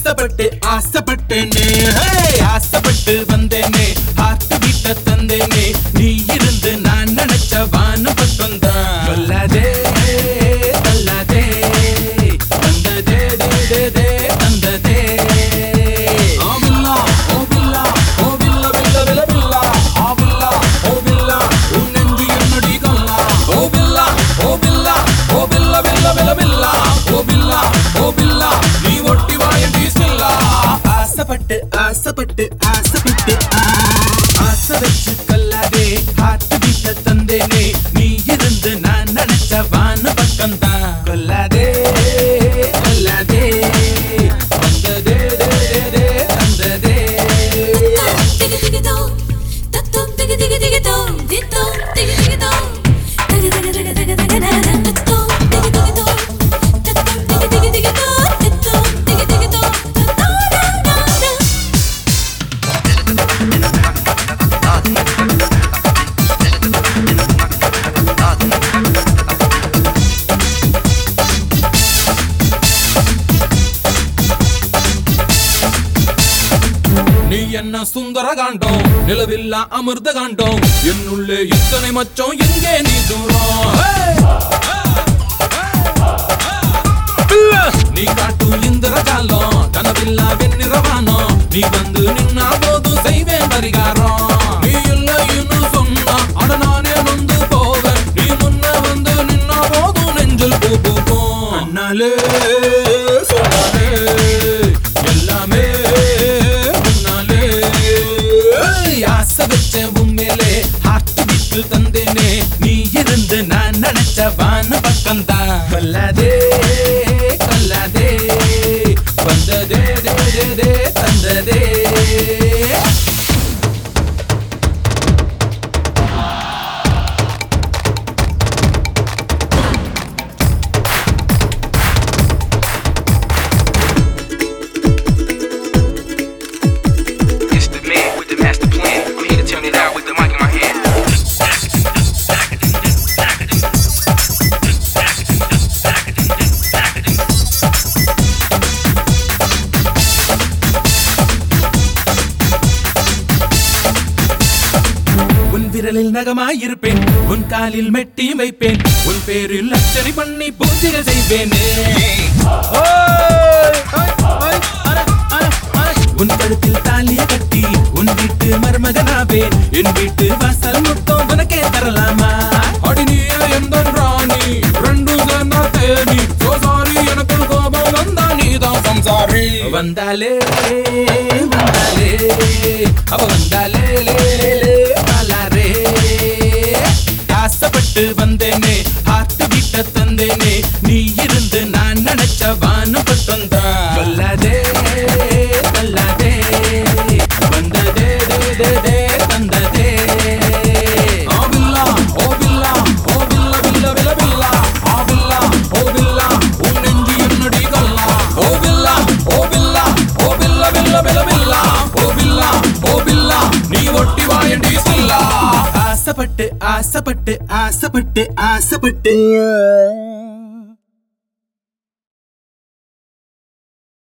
ஆசைப்பட்டு ஆசைப்பட்டேனே ஹே! ஆசைப்பட்டு வந்தேனே ஹார்ட் பீட்ட தந்தேனே நீ இருந்து நான் நினைச்ச வானம் பக்கம் தான் கொல்லாதே தள்ளாதே வந்ததே தே தே தே தந்ததே ஆ பில்லா, ஓ பில்லா, ஓ பில்லா, பில்லா, பில்லா, பில்லா. ஆ பில்லா, ஓ பில்லா, உன் நெஞ்சு என்னடி கல்லா. ஓ பில்லா, ஓ பில்லா, ஓ பில்லா, பில்லா, பில்லா, பில்லா. ஓ பில்லா, ஓ பில்லா, நீ ஒட்டி வாயண்டி சில்லா. ஆசைப்பட்டு ஆசைப்பட்டு ஆசைப்பட்டு ஆ. ஆசை வச்சு கல்லாதே ஹார்ட் பீட்ட தந்தேனே நீ இருந்து நான் நினைச்ச வான பக்கம் தான் கொல்லாதே கொல்லாதே வந்ததே தே தே தே தந்ததே Digga digga dong, tatum digga digga digga dong, dittom digga digga dong, digga digga digga digga digga na na tatum digga digga dong, tatum digga digga digga dong, dittom digga digga dong, da da da da. நீ என்ன சுந்தர காண்டம் நிலவில்லா அமிர்த காண்டம் என்னுள்ளே இத்தனை மச்சம் எங்கே நீ தூரம் நீ காட்டும் இந்திர காலம் கனவில்லா வெண்ணிறவானம் நீ வந்து நின்னா போதும் செய்வேன் பரிகாரம் நீ இல்லை இன்னும் சொன்னா அட நானே வந்து போவேன் நீ முன்ன வந்து நின்னா போதும் நெஞ்சில் பூ பூக்கும் அண்ணாலே சொன்னாலே எல்லாமே முன்னாலே ஏய், ஆசை வச்ச உண்மையிலே ஹார்ட் பீட்டு தந்தேனே நீ இருந்து நான் நினைச்ச வான பக்கம் தான் கொல்லாதே கொல்லாதே வந்ததே தே தே தே தந்ததே It's the man with the master plan. I'm here to turn it out with the mic in my hand. உன் விரலில் நகமாயிருப்பேன் உன் காலில் மெட்டி வைப்பேன் உன் பேரில் அச்சனை பண்ணி பூஜைகள் செய்வேனே ஓய், ஓய், ஓய், அர, அர, அர. உன் கழுத்தில் தாலிய கட்டி உன் வீட்டு மருமகனாவேன் என் வீட்டு வாசல் மொத்தம் உனக்கே தரலாமா அடி நீ எந்த ராணி ரெண்டும் சேர்ந்தா தேனி சோ சாரி எனக்கு ஒரு கோபம் வந்தா நீதான் சம்சாரி வந்தாலே வந்தாலே அவ வந்தாலே லே, லே, லே, பாலாரே. ஆசைப்பட்டு வந்தேனே ஹார்ட் பீட்ட தந்தேனே நீ இருந்து நான் நினைச்ச வானம் பக்கம் தான் கொல்லாதே தள்ளாதே வந்ததே தே தே தே தந்ததே ஆ பில்லா, ஓ பில்லா, ஓ பில்லா, பில்லா, பில்லா, பில்லா. ஆ பில்லா, ஓ பில்லா, உன் நெஞ்சு என்னடி கல்லா. ஓ பில்லா, ஓ பில்லா, ஓ பில்லா, பில்லா, பில்லா, பில்லா. ஓ பில்லா, ஓ பில்லா, நீ ஒட்டி வாயண்டி சில்லா ஆசைப்பட்டு ஆசைப்பட்டு ஆசைப்பட்டு ஆசைப்பட்டு